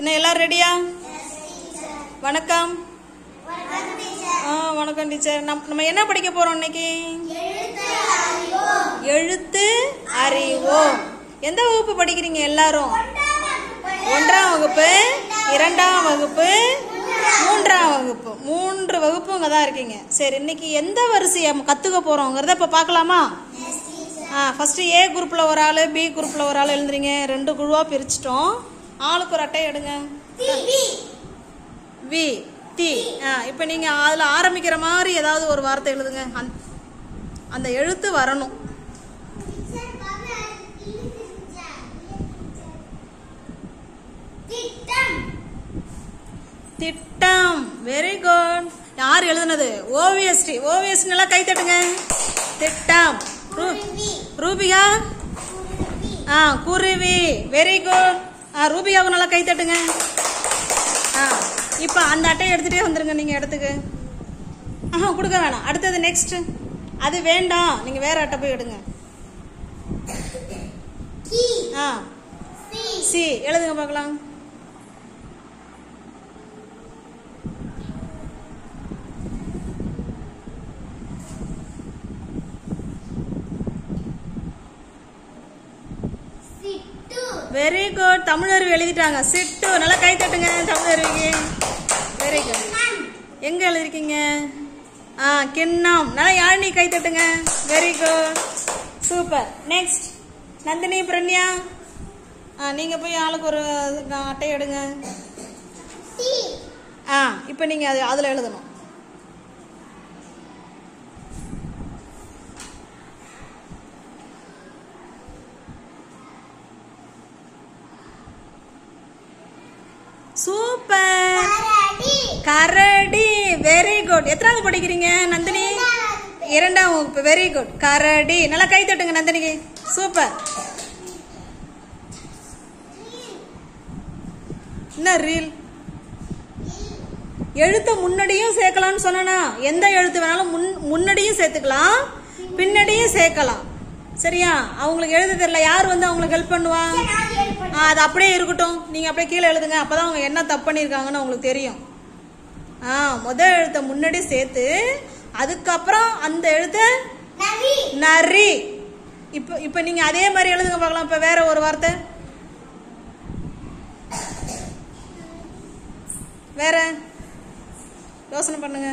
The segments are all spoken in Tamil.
இன்னும் எல்லாரும் ரெடியா வணக்கம் ஆ வணக்கம் டீச்சர் நம் நம்ம என்ன படிக்க போறோம் இன்னைக்கு எழுத்து அறிவோம் எந்த வகுப்பு படிக்கிறீங்க எல்லாரும் ஒன்றாம் வகுப்பு இரண்டாம் வகுப்பு மூன்றாம் வகுப்பு மூன்று வகுப்பு இங்கே தான் இருக்கீங்க சரி இன்னைக்கு எந்த வரிசையை நம்ம கற்றுக்க போகிறோங்கிறத இப்போ பார்க்கலாமா ஆ ஃபஸ்ட்டு ஏ குரூப்பில் ஒரு ஆள் பி குரூப்பில் ஒரு ஆள் எழுந்துறீங்க ரெண்டு குழுவாக பிரிச்சிட்டோம் ஆளுக்கு ஒரு அட்டை எடுங்க வி டி ஆ இப்போ நீங்கள் அதில் ஆரம்பிக்கிற மாதிரி ஏதாவது ஒரு வார்த்தை எழுதுங்க அந் அந்த எழுத்து வரணும் திட்டம் வெரி குட் யார் எழுதுனது ஓவியஸ்ரீ ஓவியஸ்ரீ நல்லா கை தட்டுங்க திட்டம் ரூ- ரூபிகா ஆ குருவி வெரி குட் ஆ ரூபிகாவுக்கு நல்லா கை தட்டுங்க ஆ இப்போ அந்த அட்டையை எடுத்துகிட்டே வந்துருங்க நீங்கள் இடத்துக்கு ஆஹா கொடுக்க வேணாம் அடுத்தது நெக்ஸ்ட் அது வேண்டாம் நீங்கள் வேற அட்டை போய் எடுங்க ஆ சி எழுதுங்க பார்க்கலாம் வெரி குட் தமிழருவி எழுதிட்டாங்க சிட்டு நல்லா கை தட்டுங்க தமிழருவிக்கு வெரி குட் எங்க எழுதிருக்கீங்க ஆ கிண்ணம் நல்லா யாழினி கை தட்டுங்க very good super next Nandini Pranya ஆ நீங்க போய் ஆளுக்கு ஒரு அட்டை எடுங்க ஆ இப்போ நீங்க அது அதுல எழுதணும் சூப்பர் கரடி வெரி குட் எத்தனாவது படிக்கிறீங்க நந்தினி இரண்டாம் வகுப்பு வெரி குட் கரடி நல்லா கை தட்டுங்க நந்தினிக்கு சூப்பர் என்ன ரீல் எழுத்தை முன்னாடியும் சேர்க்கலாம்னு சொன்னா எந்த எழுத்து வேணாலும் முன் முன்னாடியும் சேர்த்துக்கலாம் பின்னாடியும் சேர்க்கலாம் சரியா அவங்களுக்கு எழுத தெரியல யார் வந்து அவங்களுக்கு ஹெல்ப் பண்ணுவா ஆ, அது அப்படியே இருக்கட்டும் நீங்க அப்படியே கீழே எழுதுங்க அப்பதான் அவங்க என்ன தப்பு பண்ணியிருக்காங்கன்னு அவங்களுக்கு தெரியும் ஆ முதல் எழுத்தை முன்னாடி சேர்த்து அதுக்கப்புறம் அந்த எழுத்தை நரி இப்போ இப்போ நீங்க அதே மாதிரி எழுதுங்க பார்க்கலாம் இப்போ வேற ஒரு வார்த்தை வேற யோசனை பண்ணுங்க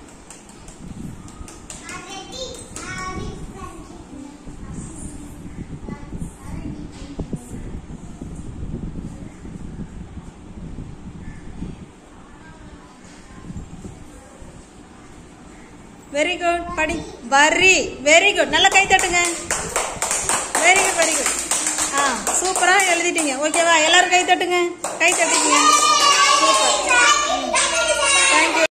வெரி குட் படி வரி வெரி குட் நல்லா கை தட்டுங்க வெரி குட் வெரி குட் ஆ சூப்பரா எழுதிட்டீங்க ஓகேவா எல்லாரும் கை தட்டுங்க கை தட்டிங்க சூப்பர் தேங்க்யூ